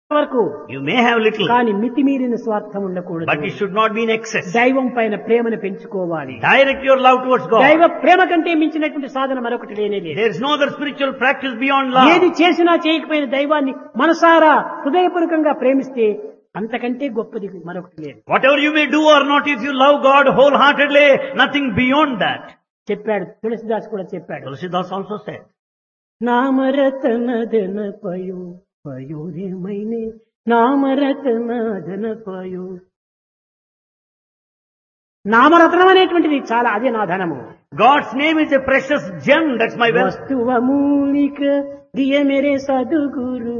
వరకు You may have little, కానీ మితిమీరిన స్వార్థం ఉండకూడదు but it should not be in excess. దైవం పైన ప్రేమను పెంచుకోవాలి Direct your love towards దైవ God. ప్రేమ కంటే మించినటువంటి సాధన మరొకటి లేనే లేదు There is no other spiritual practice beyond ఏది love. చేసినా చేయకపోయిన దైవాన్ని మనసారా హృదయపూర్వకంగా ప్రేమిస్తే అంతకంటే గొప్పది మరొకటి లేదు Whatever you may do or not, if you love God wholeheartedly, nothing beyond that. చెప్పాడు తులసిదాస్ కూడా చెప్పాడు Tulsidas also said, నామరతన ధన పయో పయోరేమైనే నామరతన ధన పయో నామరత్నం అనేటువంటిది చాలా అదే నా ధనము God's name is a precious gem, that's my wealth. వస్తువ మూలిక దియ మేరే సద్గురు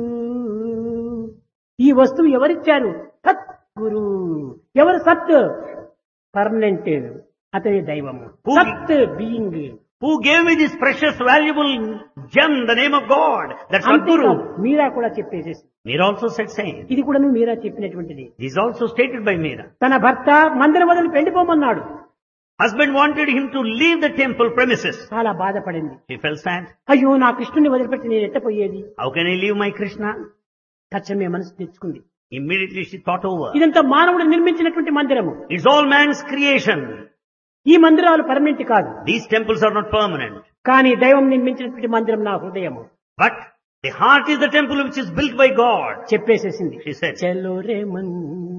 ఈ వస్తువు ఎవరిచ్చారు సత్ గురు ఎవరు సత్ పర్మనెంట్ అతని దైవము Who- సత్ being Who gave me this precious, valuable gem, the name of God? That's అంతేకాదు Sadguru. మీరా కూడా చెప్పేసేసి Meera also said same. ఇది కూడా మీరా చెప్పినటువంటిది This is also stated by Meera. తన భర్త మందిర వదిలి పెళ్లిపోమన్నాడు Husband wanted him to leave the temple premises. చాలా బాధపడింది She felt sad. అయ్యో నా కృష్ణుని వదిలిపెట్టి నేను ఎట్టపోయేది How can I leave my Krishna? తచ్చమే మనసు తెచ్చుకుంది Immediately she thought over. ఇదంతా మానవుడు నిర్మించినటువంటి మందిరము It's all man's creation. ఈ మందిరాలు పర్మనెంట్ కాదు These temples are not permanent. కానీ దైవం నిర్మించినటువంటి మందిరం నా హృదయము But the heart is the temple which is built by God. చెప్పేసేసింది She said, చలో రే మన్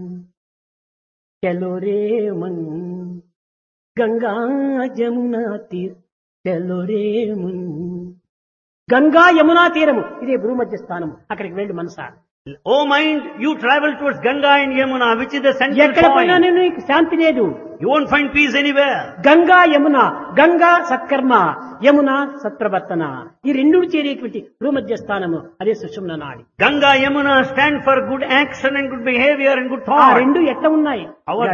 చలో రే మన్ గంగా జమునా తీర్ చలో రే మన్ గంగా యమునా తీరము ఇదే భూమధ్య స్థానము అక్కడికి వెళ్ళు మనసా Oh mind, you travel towards Ganga and Yamuna, which is the central ఎక్కడ పోయినా point. నేను నీకు శాంతి లేదు You won't find peace anywhere. Ganga Yamuna Ganga సత్కర్మ యమున సత్ప్రవర్తన ఈ రెండు చేరేటువంటి భూమధ్య స్థానము అదే సుషుమ్న నాడి Ganga, Yamuna stand for good action and good behavior and good ఆ thought. రెండు ఎట్లా ఉన్నాయి Our